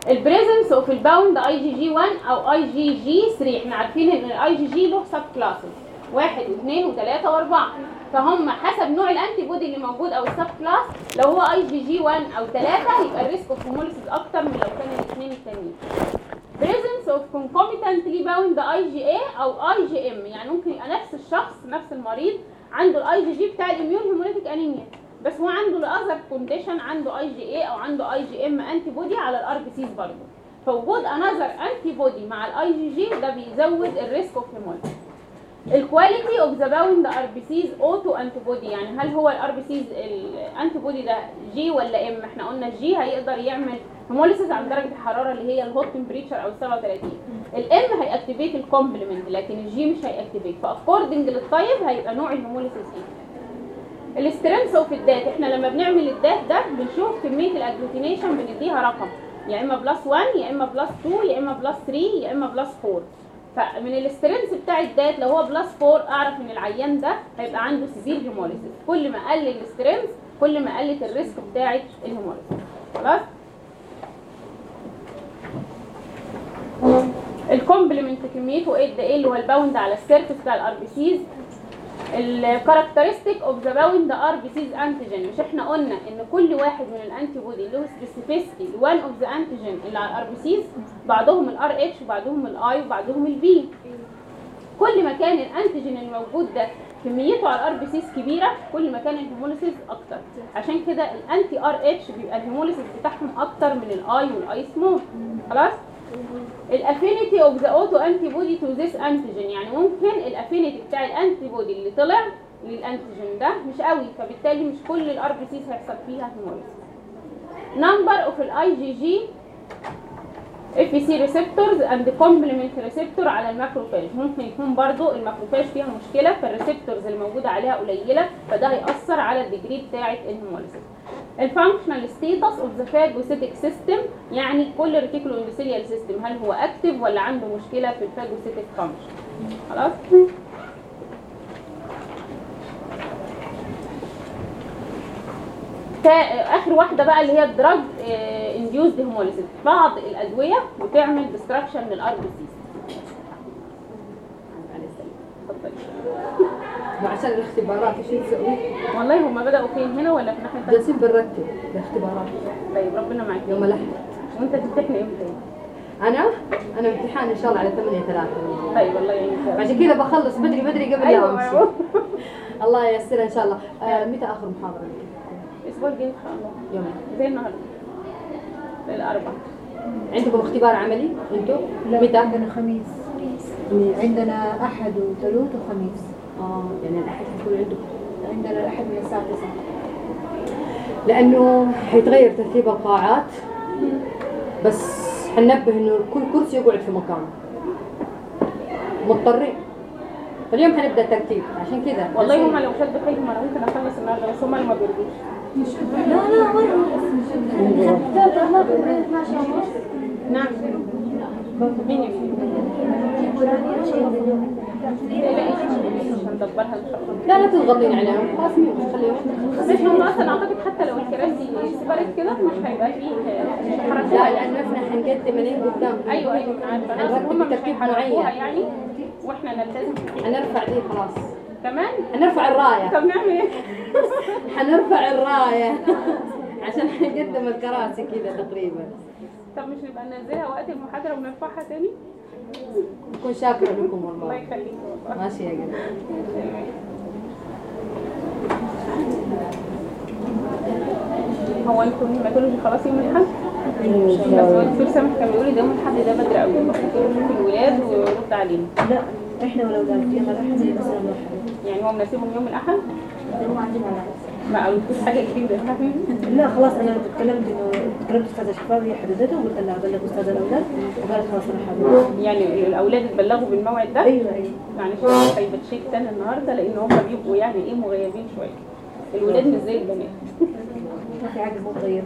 البريزنس اوف الباوند اي جي جي 1 او اي جي جي 3 احنا عارفين ان الاي جي جي له سب كلاسز واحد واثنين وثلاثة واربعة فهم حسب نوع الانتي بودي اللي موجود او السب كلاس لو هو اي جي جي 1 او 3 يبقى الريسك اوف هيموليسيس اكتر من لو كان الاثنين التانيين presence of concomitantly bound IgA او IgM يعني ممكن يبقى نفس الشخص نفس المريض عنده الاي جي جي بتاع الاميون هيموليتيك انيميا بس هو عنده لاذر كونديشن عنده اي جي اي او عنده اي جي ام انتي بودي على الار بي سيز برضه فوجود انذر انتي بودي مع الاي جي جي ده بيزود الريسك اوف هيموليتيك الكواليتي اوف ذا باوند ار بي سيز اوتو انتي بودي يعني هل هو الار بي سيز الانتي بودي ده جي ولا ام احنا قلنا الجي هيقدر يعمل هيموليسيس عند درجه الحراره اللي هي الهوت تمبريتشر او 37 الام هيأكتيفيت الكومبلمنت لكن الجي مش هيأكتيفيت فاكوردنج للطيب هيبقى نوع الهيموليسيس ايه السترينث اوف الدات احنا لما بنعمل الدات ده بنشوف كميه الاجلوتينيشن بنديها رقم يا اما بلس 1 يا اما بلس 2 يا اما بلس 3 يا اما بلس 4 فمن السترينث بتاع الدات لو هو بلس 4 اعرف ان العيان ده هيبقى عنده سيفير هيموليسيس كل ما قل السترينث كل ما قلت الريسك بتاعه الهيموليسيس خلاص الكومبلمنت كميته ايه ده ايه اللي هو الباوند على السيرفيس بتاع الار بي سيز الكاركترستيك اوف ذا باوند ار بي سيز انتيجين مش احنا قلنا ان كل واحد من الانتي بودي له سبيسيفيستي لوان اوف ذا انتيجين اللي على الار بي سيز بعضهم الار اتش وبعضهم الاي وبعضهم البي كل ما كان الانتيجين الموجود ده كميته على الار بي سيز كبيره كل ما كان الهيموليسيس اكتر عشان كده الانتي ار اتش بيبقى الهيموليسيس بتاعهم اكتر من الاي والاي سمول خلاص الافينيتي اوف ذا اوتو انتي بودي تو ذيس انتيجين يعني ممكن الافينيتي بتاع الانتي بودي اللي طلع للانتيجين ده مش قوي فبالتالي مش كل الار بي سيز هيحصل فيها هيموليسيس نمبر اوف الاي جي جي اف سي ريسبتورز اند كومبلمنت ريسبتور على الماكروفاج ممكن يكون برضو الماكروفاج فيها مشكله فالريسبتورز اللي موجوده عليها قليله فده هيأثر على الديجري بتاعه الهيموليسيس الفانكشنال ستيتس اوف ذا فاجوسيتك سيستم يعني كل ريتيكولو اندوثيليال سيستم هل هو اكتف ولا عنده مشكله في الفاجوسيتك فانكشن خلاص اخر واحده بقى اللي هي الدراج انديوزد هيموليسيس بعض الادويه بتعمل ديستراكشن للار بي سيز وعشان الاختبارات ايش نسوي؟ والله هم بداوا فين هنا ولا في ناحيه ثانيه جالسين بنرتب الاختبارات طيب ربنا معاك يوم الاحد وانت تمتحن امتى انا انا امتحان ان شاء الله على 8 3 طيب الله يعينك عشان كذا بخلص بدري بدري قبل لا ايوه امشي ايوه الله ييسر ان شاء الله آه متى اخر محاضره لي؟ الاسبوع الجاي ان شاء الله يوم زي النهارده الاربعاء عندكم اختبار عملي انتم لا متى؟ عندنا خميس عندنا أحد وثلاث وخميس اه يعني الاحد حيكون عندكم عندنا الأحد من الساعة 9 لانه حيتغير ترتيب القاعات بس حننبه انه كل كرسي يقعد في مكانه مضطرين فاليوم حنبدا ترتيب عشان كذا والله هم لو شدوا حيلهم انا ممكن اخلص النهارده بس هم اللي ما بيرضوش لا لا وين حتى ما بين 12 ونص نعم مين يجي؟ مش هندبرها ان شاء الله لا لا تضغطين عليهم خلاص مين خليهم بس احنا اصلا اعتقد حتى لو الكراسي سبرت كده مش هيبقى فيه مش لا هيحركوها لانه احنا حنقدم منين قدام ايوه ايوه انا عارفه انا هنرتب هم مش بترتيب هيحركوها معين. يعني واحنا نلتزم حنرفع دي خلاص كمان حنرفع الرايه طب نعمل ايه؟ حنرفع الرايه عشان حنقدم الكراسي كذا تقريبا طب مش نبقى ننزلها وقت المحاضره ونرفعها تاني؟ اكون شاكره لكم الله والله يخليك والله ماشي يا قلبي هو انتوا الهيماتولوجي خلاص يوم الاحد؟ بس هو الدكتور سامح كان بيقول لي ده يوم الاحد ده بدري قوي المفروض يشوف الولاد ويرد علينا لا احنا والاولاد يوم الاحد زي مثلا الاحد يعني هو مناسبهم يوم الاحد هو عندنا على ما قالوش حاجه جديده لا خلاص انا تكلمت انه تكلمت استاذه شفاف هي حددته وقلت لها ابلغ استاذ الاولاد وقالت خلاص انا حاضر يعني الاولاد اتبلغوا بالموعد ده ايوه ايوه معلش هيبقى تشيك تاني النهارده لان هم بيبقوا يعني ايه مغيبين شويه الولاد مش زي البنات ما في حاجه مو مغيرين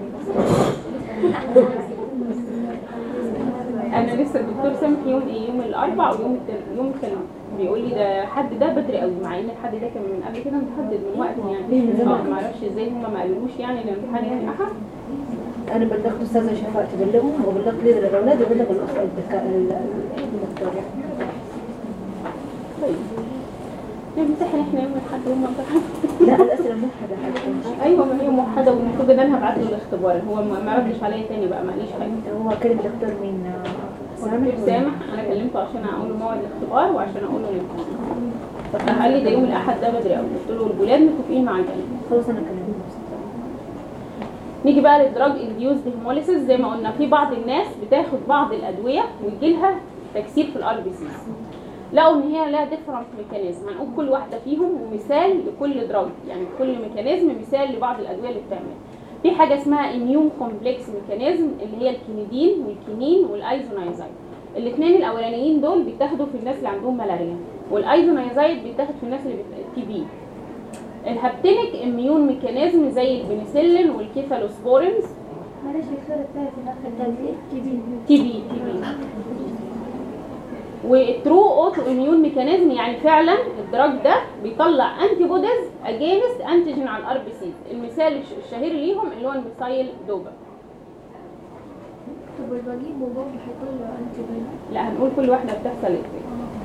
انا لسه الدكتور سامح يوم ايه يوم الاربع ويوم التل... يوم الثلاث بيقول لي ده حد ده بدري قوي مع ان الحد ده كان من قبل كده متحدد من وقت يعني من زمان. آه، ما اعرفش ازاي هم ما قالولوش يعني الامتحان يعني احد انا بلغت استاذه شفاء تبلغهم وبلغت لي الاولاد وبلغ الاخ الدكا- ال- ال- الدكتور يعني. طيب نمتحن احنا يوم الاحد وهم امتحان لا الاسئله موحده حتى ايوه ما هي موحده والمفروض ان انا هبعت له الاختبار هو ما ما ردش عليا تاني بقى معليش حاجه هو كلم الدكتور مين آه، سامح دكتور سامح انا كلمته عشان اقول له موعد الاختبار وعشان اقول له الامتحان فراح قال لي ده يوم الاحد ده بدري قوي قلت له الولاد متفقين مع البنات خلاص انا كلمته نيجي بقى للدراج انديوزد هيموليسيس زي ما قلنا في بعض الناس بتاخد بعض الادويه ويجي لها تكسير في الار بي سيز لقوا ان هي لها ديفرنت ميكانيزم هنقول كل واحده فيهم ومثال لكل دراج يعني كل ميكانيزم مثال لبعض الادويه اللي بتعمل في حاجه اسمها اميون كومبلكس ميكانيزم اللي هي الكينيدين والكينين والايزونايزايد الاثنين الاولانيين دول بيتاخدوا في الناس اللي عندهم ملاريا والايزونايزايد بيتاخد في الناس اللي تي بي الهابتينيك اميون ميكانيزم زي البنسلين والكيفالوسبورينز معلش دكتور الثالث الاخر الثالث تبين تي بي تي بي والترو اوتو اميون ميكانيزم يعني فعلا الدراج ده بيطلع انتي بوديز اجينست انتيجين على الار بي سي المثال الش- الشهير ليهم اللي هو الميثايل دوبا طب والبجيب وبرضه هيطلع انتي بين لا هنقول كل واحده بتحصل ازاي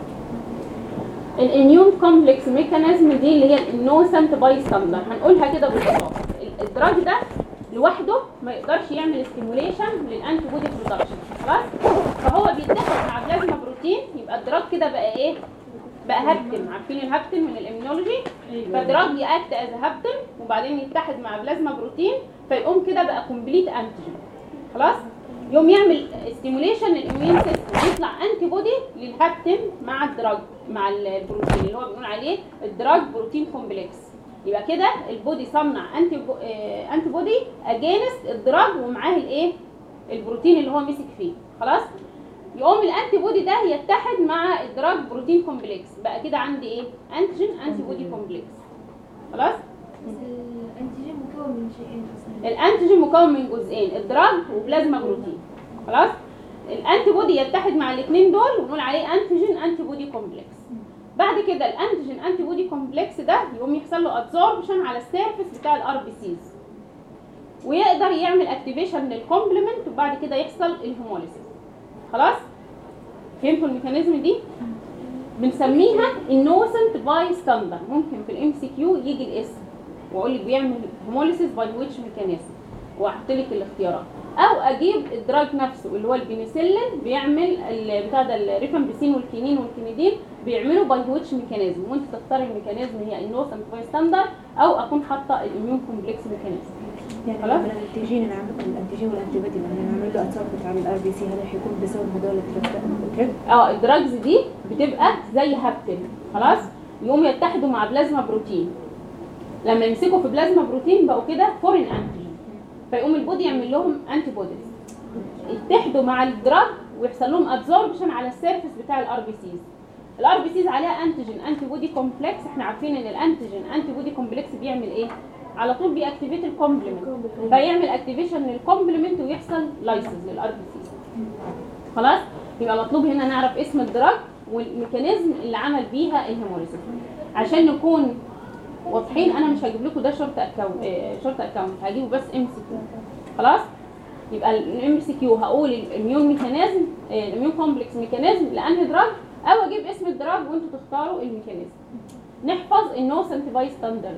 الاميون كومبلكس ميكانيزم دي اللي هي الانوسنت باي ستاندر هنقولها كده ببساطه ال- الدراج ده لوحده ما يقدرش يعمل ستيموليشن للانتي بودي برودكشن خلاص فهو بيتاخد مع بلازما بروتين يبقى الدراج كده بقى ايه بقى هابتن عارفين الهابتن من الاميونولوجي فالدراج ياكت از هابتن وبعدين يتحد مع بلازما بروتين فيقوم كده بقى كومبليت انتيجين خلاص يوم يعمل ستيموليشن للاميون سيستم يطلع انتي بودي للهابتن مع الدراج مع البروتين اللي هو بنقول عليه الدراج بروتين كومبلكس يبقى كده البودي صنع انتي بو... آه، انتي بودي اجينست الدراج ومعاه الايه البروتين اللي هو مسك فيه خلاص يقوم الانتي بودي ده يتحد مع الدراج بروتين كومبلكس بقى كده عندي ايه انتيجين انتي بودي كومبلكس خلاص بس الانتيجين مكون من شيئين اصلا الانتيجين مكون من جزئين الدراج وبلازما بروتين خلاص الانتي بودي يتحد مع الاثنين دول ونقول عليه انتيجين انتي بودي كومبلكس بعد كده الانتيجين انتي بودي كومبلكس ده يقوم يحصل له ادزوربشن على السيرفيس بتاع الار بي سيز ويقدر يعمل اكتيفيشن للكومبلمنت وبعد كده يحصل الهيموليسيس خلاص فهمتوا الميكانيزم دي بنسميها النوسنت باي ستاندر ممكن في الام سي كيو يجي الاسم واقول لك بيعمل هيموليسيس باي ويتش ميكانيزم واحط لك الاختيارات او اجيب الدراج نفسه اللي هو البنسلين بيعمل ال- بتاع ده الريفامبيسين والكينين والكينيدين بيعملوا باي ويتش ميكانيزم وانت تختاري الميكانيزم هي النوسنت باي ستاندر او اكون حاطه الاميون كومبلكس ميكانيزم يعني خلاص. لما الانتيجين اللي عم الانتيجين والانتي بودي لما نعمل له اتسابت على الار بي سي هذا حيكون بسبب هذول التريب اه الدراجز دي بتبقى زي هابتن خلاص يقوم يتحدوا مع بلازما بروتين لما يمسكوا في بلازما بروتين بقوا كده فورين انتيجين فيقوم البودي يعمل لهم انتي بوديز يتحدوا مع الدراج ويحصل لهم ابزوربشن على السيرفيس بتاع الار بي سيز الار بي سيز عليها انتيجين انتي بودي كومبلكس احنا عارفين ان الانتيجين انتي بودي كومبلكس بيعمل ايه على طول بيأكتيفيت الكومبلمنت فيعمل اكتيفيشن للكومبلمنت ويحصل لايسز للار بي سيز خلاص يبقى مطلوب هنا نعرف اسم الدراج والميكانيزم اللي عمل بيها الهيموليسيس عشان نكون واضحين انا مش هجيب لكم ده شورت اكونت شورت اكونت هجيبه بس ام سي كيو خلاص يبقى الام سي كيو هقول الاميون ميكانيزم الاميون كومبلكس ميكانيزم لانهي دراج او اجيب اسم الدراج وانتوا تختاروا الميكانيزم نحفظ النوسنت باي ستاندرد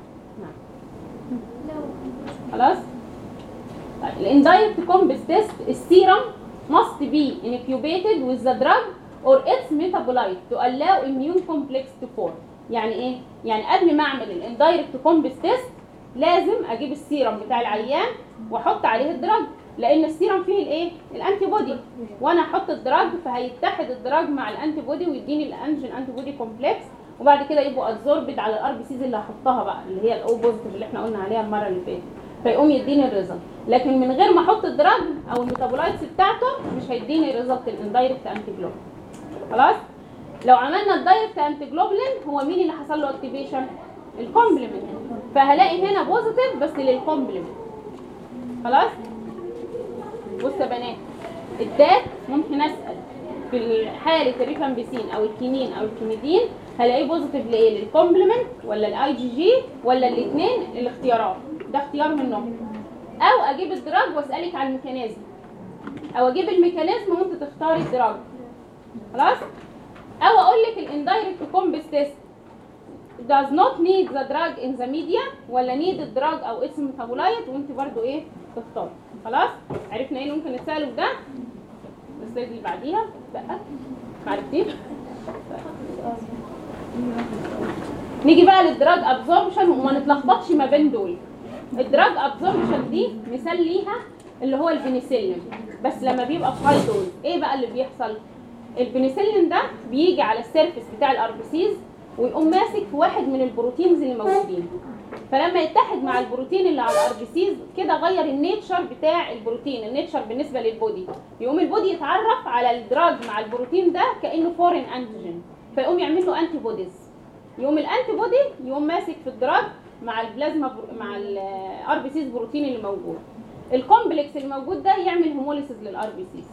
خلاص طيب الاندايركت كومبس تيست السيرم must be incubated with the drug or its metabolite to allow immune complex to form يعني ايه يعني قبل ما اعمل الاندايركت كومبس تيست لازم اجيب السيرم بتاع العيان واحط عليه الدراج لان السيرم فيه الايه الانتي بودي وانا احط الدراج فهيتحد الدراج مع الانتي بودي ويديني الانجين انتي بودي كومبلكس وبعد كده يبقوا ادزوربد على الار بي سيز اللي هحطها بقى اللي هي الاو بوزيتيف اللي احنا قلنا عليها المره اللي فاتت فيقوم يديني الريزلت لكن من غير ما احط الدراج او الميتابولايتس بتاعته مش هيديني ريزلت الاندايركت انتي جلوبولين خلاص لو عملنا الدايركت انتي جلوبولين هو مين اللي حصل له اكتيفيشن الكومبلمنت فهلاقي هنا بوزيتيف بس للكومبلمنت خلاص بص يا بنات الدات ممكن اسال في حاله الريفامبيسين او الكينين او الكينيدين هلاقيه بوزيتيف لايه للكومبلمنت ولا الاي جي جي ولا الاثنين الاختيارات ده اختيار منهم او اجيب الدراج واسالك على الميكانيزم او اجيب الميكانيزم وانت تختاري الدراج خلاص او اقول لك الاندايركت كومبس تيست does not need the drug in the media ولا need الدراج او its metabolite وانت برضو ايه تختاري خلاص عرفنا ايه اللي ممكن نساله في ده السلايد اللي بعديها لا عرفتيه نيجي بقى للدراج ابزوربشن وما نتلخبطش ما بين دول الدراج ابزوربشن دي مثال ليها اللي هو البنسلين بس لما بيبقى في هاي دوز ايه بقى اللي بيحصل البنسلين ده بيجي على السيرفس بتاع الاربسيز ويقوم ماسك في واحد من البروتينز اللي موجودين فلما يتحد مع البروتين اللي على الاربسيز كده غير النيتشر بتاع البروتين النيتشر بالنسبه للبودي يقوم البودي يتعرف على الدراج مع البروتين ده كانه فورين انتيجين فيقوم يعمل له انتي بوديز يقوم الانتي بودي يقوم ماسك في الدراج مع البلازما بر... مع الار بي سيز بروتين اللي موجود الكومبلكس الموجود ده يعمل هيموليسيس للار بي سيز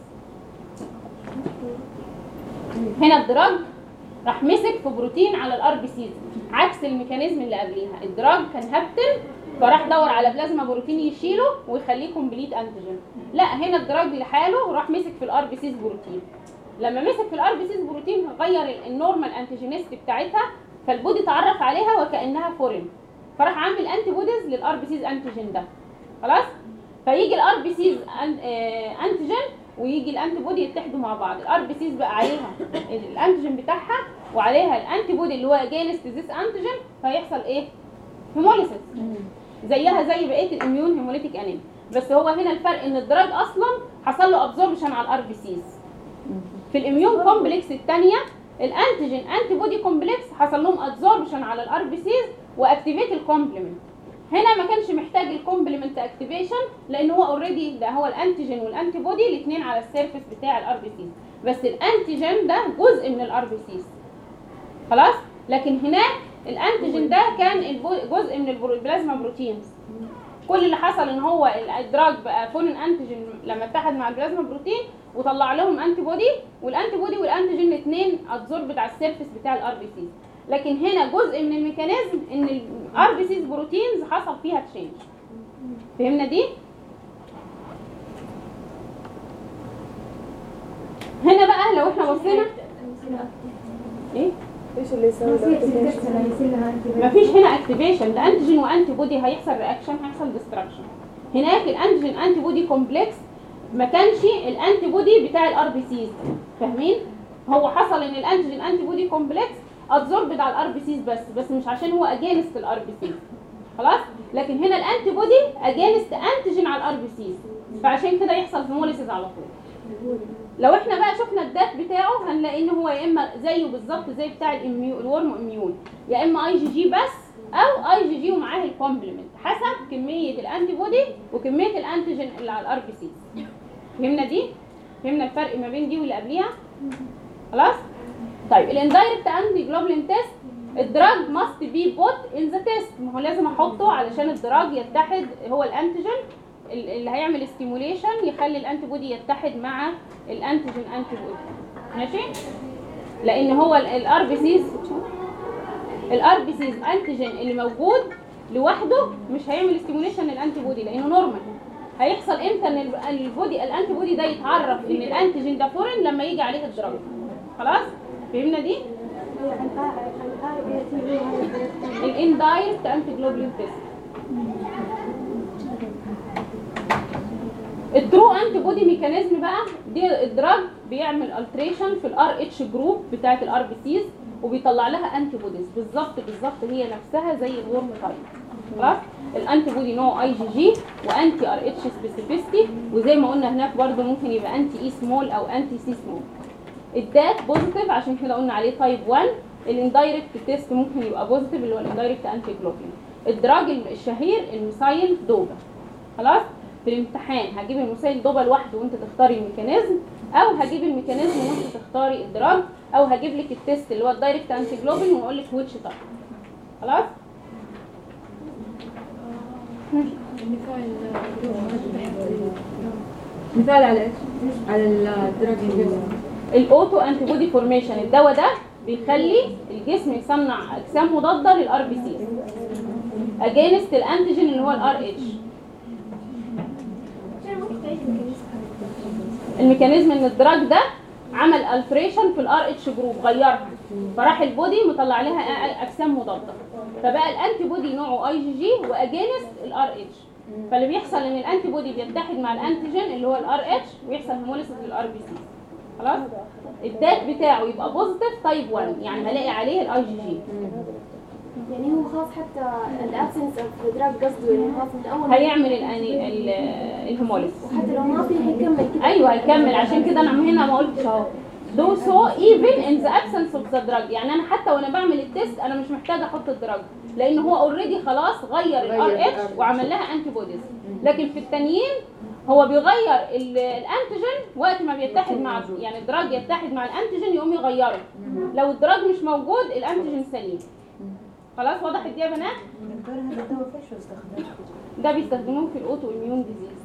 هنا الدراج راح مسك في بروتين على الار بي سيز عكس الميكانيزم اللي قبليها الدراج كان هبتل فراح دور على بلازما بروتين يشيله ويخليه كومبليت انتيجين لا هنا الدراج لحاله راح مسك في الار بي سيز بروتين لما مسك في الار بي سيز بروتين غير ال- النورمال انتيجينيست بتاعتها فالبودي اتعرف عليها وكانها فورين فراح عامل انتي بوديز للار بي سيز انتيجين ده خلاص فيجي الار بي سيز انتيجين ويجي الانتي بودي يتحدوا مع بعض الار بي سيز بقى عليها الانتيجين بتاعها وعليها الانتي بودي اللي هو اجينست ذيس انتيجين فيحصل ايه هيموليسيس زيها زي بقيه الاميون هيموليتيك انيميا بس هو هنا الفرق ان الدراج اصلا حصل له ابزوربشن على الار بي سيز في الاميون كومبلكس الثانيه الانتيجين انتي بودي كومبلكس حصل لهم ابزوربشن على الار بي سيز واكتيفيت الكومبلمنت هنا ما كانش محتاج الكومبلمنت اكتيفيشن لان هو اوريدي ده هو الانتيجين والانتي بودي الاثنين على السيرفيس بتاع الار بي سيز بس الانتيجين ده جزء من الار بي سيز خلاص لكن هناك الانتيجين ده كان البو- جزء من البرو- البلازما بروتينز كل اللي حصل ان هو الادراج بقى فولين انتيجين لما اتحد مع البلازما بروتين وطلع لهم انتي بودي والانتي بودي والانتيجين الاثنين اتزوربت على السيرفيس بتاع الار بي سيز لكن هنا جزء من الميكانيزم ان الار بي سيز بروتينز حصل فيها تشينج فهمنا دي هنا بقى لو احنا بصينا ايه ايش اللي يسوي مفيش هنا اكتيفيشن ده انتيجين وانتي بودي هيحصل رياكشن هيحصل ديستراكشن هناك الانتيجين انتي بودي كومبلكس ما كانش الانتي بودي بتاع الار بي سيز فاهمين هو حصل ان الانتيجين انتي بودي كومبلكس اتزوربد على الار بي سيز بس بس مش عشان هو اجينست الار بي سيز خلاص لكن هنا الانتي بودي اجينست انتيجين على الار بي سيز فعشان كده يحصل هيموليسيس على طول لو احنا بقى شفنا الدات بتاعه هنلاقي ان هو يا اما زيه بالظبط زي بتاع الاميون الورم اميون يا اما اي جي جي بس او اي جي جي ومعاه الكومبلمنت حسب كميه الانتي بودي وكميه الانتيجين اللي على الار بي سي فهمنا دي فهمنا الفرق ما بين دي واللي قبليها خلاص طيب الاندايركت انتي جلوبولين تيست الدراج ماست بي بوت ان ذا تيست ما هو لازم احطه علشان الدراج يتحد هو الانتيجين ال- اللي هيعمل ستيموليشن يخلي الانتي بودي يتحد مع الانتيجين انتي بودي ماشي لان هو الار بي سيز الار بي سيز انتيجين اللي موجود لوحده مش هيعمل ستيموليشن للانتي بودي لانه نورمال هيحصل امتى ان ال- البودي الانتي بودي ده يتعرف ان الانتيجين ده فورين لما يجي عليه الدراج خلاص فهمنا دي الاندايركت انتي جلوبولين تيست الترو انتي بودي ميكانيزم بقى دي الدراج بيعمل التريشن في الار اتش جروب بتاعه الار بي سيز وبيطلع لها انتي بوديز بالظبط بالظبط هي نفسها زي الورم تايب خلاص الانتي بودي نوع اي جي جي وانتي ار اتش سبيسيفيستي وزي ما قلنا هناك برضو ممكن يبقى انتي اي سمول او انتي سي سمول الدات بوزيتيف عشان كده قلنا عليه تايب 1 الاندايركت تيست ممكن يبقى بوزيتيف اللي هو الاندايركت انتي جلوبين الدراج الشهير الميسايل دوبا خلاص في الامتحان هجيب الميسايل دوبا لوحده وانت تختاري الميكانيزم او هجيب الميكانيزم وانت تختاري الدراج او هجيب لك التيست اللي هو الدايركت انتي جلوبين واقول لك ويتش تايب خلاص مثال على ايش؟ على الدراج الاوتو انتي بودي فورميشن الدواء ده بيخلي الجسم يصنع اجسام مضاده للار بي سي اجينست الانتيجين اللي هو الار اتش الميكانيزم ان الدراج ده عمل التريشن في الار اتش جروب غيرها فراح البودي مطلع لها أ- اجسام مضاده فبقى الانتي بودي نوعه اي جي جي واجينست الار اتش فاللي بيحصل ان الانتي بودي بيتحد مع الانتيجين اللي هو الار اتش ويحصل هيموليسيس للار بي سي خلاص الدات بتاعه يبقى بوزيتيف تايب 1 يعني هلاقي عليه الاي جي جي يعني هو خلاص حتى الابسنس اوف دراج قصده يعني خلاص من اول هيعمل الأني- ال- الهيموليسيس حتى لو ما في هيكمل كده ايوه هيكمل عشان كده انا هنا ما قلتش اهو do so even in the absence of the drug يعني انا حتى وانا بعمل التيست انا مش محتاجه احط الدراج لان هو اوريدي خلاص غير الار غير اتش ال وعمل لها انتي بوديز لكن في التانيين هو بيغير ال- الانتيجين وقت ما بيتحد مع يعني الدراج يتحد مع الانتيجين يقوم يغيره لو الدراج مش موجود الانتيجين سليم خلاص وضحت دي يا بنات دكتور هذا الدواء فيش استخدام ده بيستخدموه في الاوتو اميون ديزيز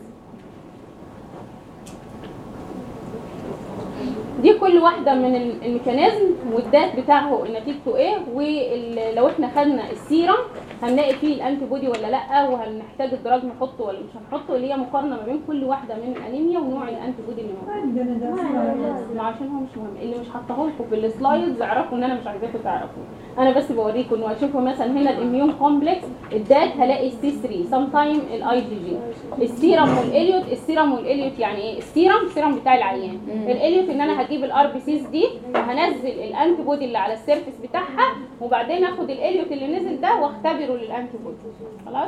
دي كل واحده من ال- الميكانيزم والدات بتاعه نتيجته ايه ولو احنا خدنا السيرم هنلاقي فيه الانتي بودي ولا لا وهنحتاج الدراج نحطه ولا مش هنحطه اللي هي مقارنه ما بين كل واحده من الانيميا ونوع الانتي بودي اللي موجود ما عشان هو مش مهم اللي مش حاطاه لكم في السلايدز اعرفوا ان انا مش عايزاكم تعرفوا انا بس بوريكم انه اشوفوا مثلا هنا الاميون كومبلكس الدات هلاقي السي 3 سام تايم الاي جي جي السيرم والاليوت السيرم والاليوت يعني ايه السيرم السيرم بتاع العيان الاليوت ان انا هجيب الار بي سيز دي وهنزل الانتي بودي اللي على السيرفيس بتاعها وبعدين اخد الاليوت اللي نزل ده واختبره للانتي بودي خلاص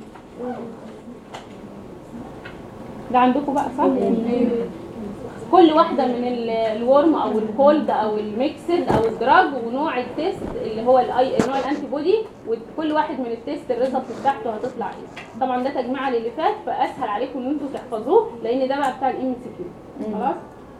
ده عندكم بقى صح كل واحده من ال- الورم او الكولد او الميكسد او الدراج ونوع التيست اللي هو الاي نوع الانتي بودي وكل واحد من التيست الريزلت بتاعته هتطلع ايه طبعا ده تجميع للي فات فاسهل عليكم ان انتوا تحفظوه لان ده بقى بتاع الام سي كيو خلاص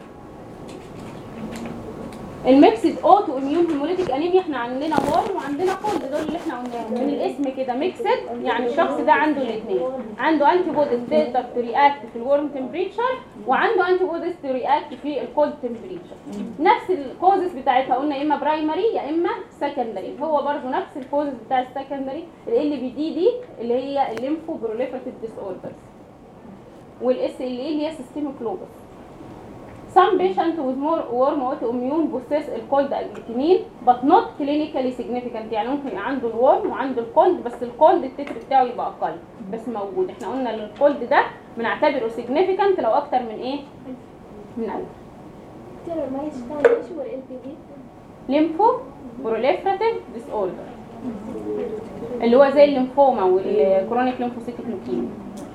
الميكسد اوتو اميون هيموليتيك انيميا احنا عندنا وورم وعندنا كولد دول اللي احنا قلناهم من الاسم كده ميكسد يعني الشخص ده عنده الاثنين عنده انتي بوديز تقدر ترياكت في الورم تمبريتشر وعنده انتي بوديز ترياكت في الكولد تمبريتشر نفس الكوزز بتاعتها قلنا يا اما برايمري يا اما سكندري هو برضو نفس الكوزز بتاع السكندري ال بي دي دي اللي هي الليمفو بروليفراتيف ديس اوردرز والاس ال اي اللي هي سيستميك لوبس Some patients with more warm autoimmune possess الكولد agglutinin but not clinically significant يعني ممكن يبقى عنده الورم وعنده الكولد بس الكولد التتر بتاعه يبقى اقل بس موجود احنا قلنا ان الكولد ده بنعتبره significant لو اكتر من ايه؟ من 1000 ترى ما هيش ثاني ايش هو ال بي دي؟ ليمفو بروليفراتيف ديس اوردر اللي هو زي الليمفوما والكرونيك ليمفوسيتيك لوكيميا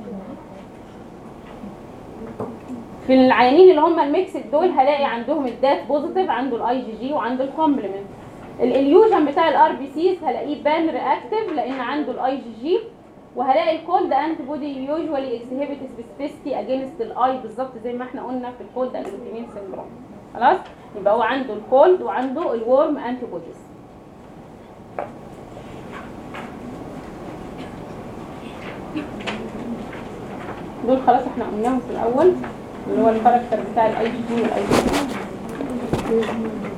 في العيانين اللي هم الميكسد دول هلاقي عندهم الدات بوزيتيف عنده الاي جي جي وعنده الكومبلمنت الاليوجن بتاع الار بي سيز هلاقيه بان رياكتيف لان عنده الاي جي جي وهلاقي الكولد انتي بودي يوجوالي اكسهبت سبيسيفيستي اجينست الاي بالظبط زي ما احنا قلنا في الكولد اجلوتينين سيندروم خلاص يبقى هو عنده الكولد وعنده الورم انتي بوديز دول خلاص احنا قلناهم في الاول اللي هو الكاركتر بتاع الاي جي جي والاي جي